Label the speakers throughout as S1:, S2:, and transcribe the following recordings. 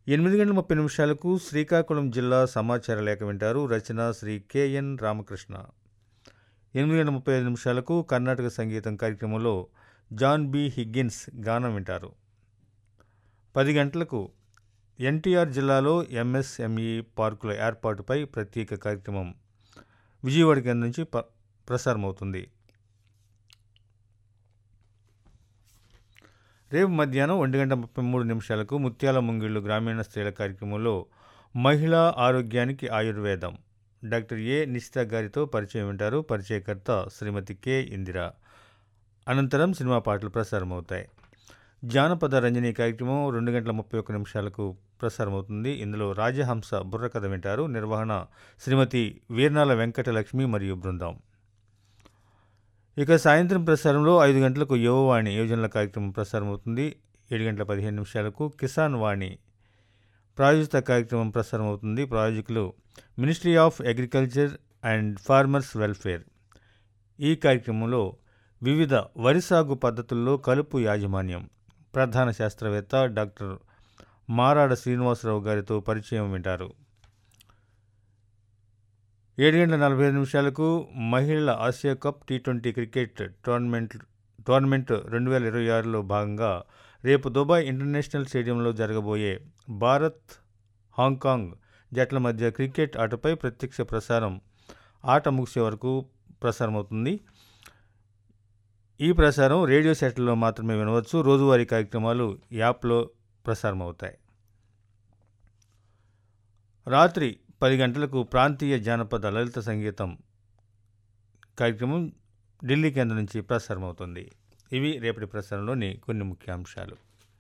S1: ఎనిమిది గంటల ముప్పై నిమిషాలకు శ్రీకాకుళం జిల్లా సమాచార లేఖ వింటారు రచన శ్రీ కెఎన్ రామకృష్ణ ఎనిమిది గంటల ముప్పై ఐదు నిమిషాలకు కర్ణాటక సంగీతం కార్యక్రమంలో జాన్ బి హిగ్గిన్స్ గానం వింటారు పది గంటలకు ఎన్టీఆర్ జిల్లాలో ఎంఎస్ఎంఈ పార్కుల ఏర్పాటుపై ప్రత్యేక కార్యక్రమం విజయవాడ కేంద్రం నుంచి ప ప్రసారమవుతుంది రేపు మధ్యాహ్నం ఒంటి గంట ముప్పై మూడు నిమిషాలకు ముత్యాల ముంగిళ్ళు గ్రామీణ స్త్రీల కార్యక్రమంలో మహిళా ఆరోగ్యానికి ఆయుర్వేదం డాక్టర్ ఏ నిశిత గారితో పరిచయం వింటారు పరిచయకర్త శ్రీమతి కె ఇందిర అనంతరం సినిమా పాటలు ప్రసారమవుతాయి జానపద రంజని కార్యక్రమం రెండు గంటల ముప్పై ఒక్క నిమిషాలకు ప్రసారమవుతుంది ఇందులో రాజహంస బుర్రకథ వింటారు నిర్వహణ శ్రీమతి వీర్నాల వెంకటలక్ష్మి మరియు బృందం ఇక సాయంత్రం ప్రసారంలో ఐదు గంటలకు యువవాణి యోజనల కార్యక్రమం ప్రసారమవుతుంది ఏడు గంటల పదిహేను నిమిషాలకు కిసాన్ వాణి ప్రాయోజిత కార్యక్రమం ప్రసారమవుతుంది ప్రాయోజకులు ministry of agriculture and farmers welfare ఈ కార్యక్రమంలో వివిధ వరి సాగు పద్ధతుల్లో కలుపు యాజమాన్యం ప్రధాన శాస్త్రవేత్త డాక్టర్ మారాడ శ్రీనివాసరావు గారితో పరిచయం వింటారు ఏడు గంటల నలభై ఐదు నిమిషాలకు మహిళల Asia cup T twenty cricket tournament tournament రెండు వేల ఇరవై ఆరులో భాగంగా రేపు దుబాయ్ ఇంటర్నేషనల్ స్టేడియంలో జరగబోయే భారత్ హాంకాంగ్ జట్ల మధ్య క్రికెట్ ఆటపై ప్రత్యక్ష ప్రసారం ఆట ముగిసే వరకు ప్రసారమవుతుంది ఈ ప్రసారం రేడియో సెట్లో మాత్రమే వినవచ్చు రోజువారీ కార్యక్రమాలు యాప్లో ప్రసారమవుతాయి రాత్రి పది గంటలకు ప్రాంతీయ జానపద లలిత సంగీతం కార్యక్రమం ఢిల్లీ కేంద్రం నుంచి ప్రసారమవుతుంది ఇవి రేపటి ప్రసారంలోని కొన్ని ముఖ్యాంశాలు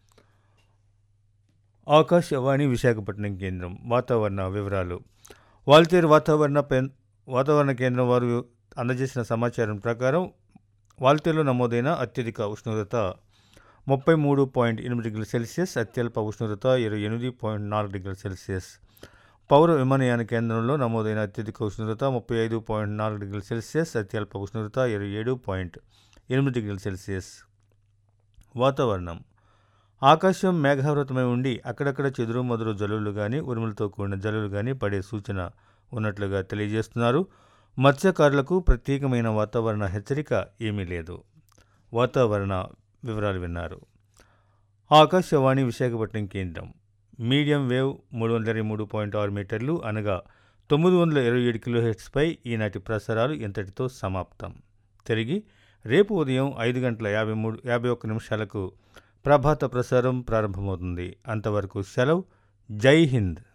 S1: ఆకాశవాణి విశాఖపట్నం కేంద్రం వాతావరణ వివరాలు వాల్తేరు వాతావరణ పెన్ వాతావరణ కేంద్రం వారు అందజేసిన సమాచారం ప్రకారం వాల్తేరులో నమోదైన అత్యధిక ఉష్ణోగ్రత ముప్పై మూడు పాయింట్ ఎనిమిది డిగ్రీల సెల్సియస్ అత్యల్ప ఉష్ణోగ్రత ఇరవై ఎనిమిది పాయింట్ నాలుగు డిగ్రీల సెల్సియస్ పౌర విమానయాన కేంద్రంలో నమోదైన అత్యధిక ఉష్ణోగ్రత ముప్పై ఐదు పాయింట్ నాలుగు డిగ్రీల సెల్సియస్ అత్యల్ప ఉష్ణోగ్రత ఇరవై ఏడు పాయింట్ ఎనిమిది డిగ్రీల సెల్సియస్ వాతావరణం ఆకాశం మేఘావృతమై ఉండి అక్కడక్కడ చెదురు మదురు జల్లులు కానీ ఉరుములతో కూడిన జల్లులు కానీ పడే సూచన ఉన్నట్లుగా తెలియజేస్తున్నారు మత్స్యకారులకు ప్రత్యేకమైన వాతావరణ హెచ్చరిక ఏమీ లేదు వాతావరణ వివరాలు విన్నారు ఆకాశవాణి విశాఖపట్నం కేంద్రం మీడియం వేవ్ మూడు వందల ఇరవై మూడు పాయింట్ ఆరు మీటర్లు అనగా తొమ్మిది వందల ఇరవై ఏడు కిలోహెట్స్పై ఈనాటి ప్రసారాలు ఇంతటితో సమాప్తం తిరిగి రేపు ఉదయం ఐదు గంటల యాభై మూడు యాభై ఒక్క నిమిషాలకు ప్రభాత ప్రసారం ప్రారంభమవుతుంది అంతవరకు సెలవు జై హింద్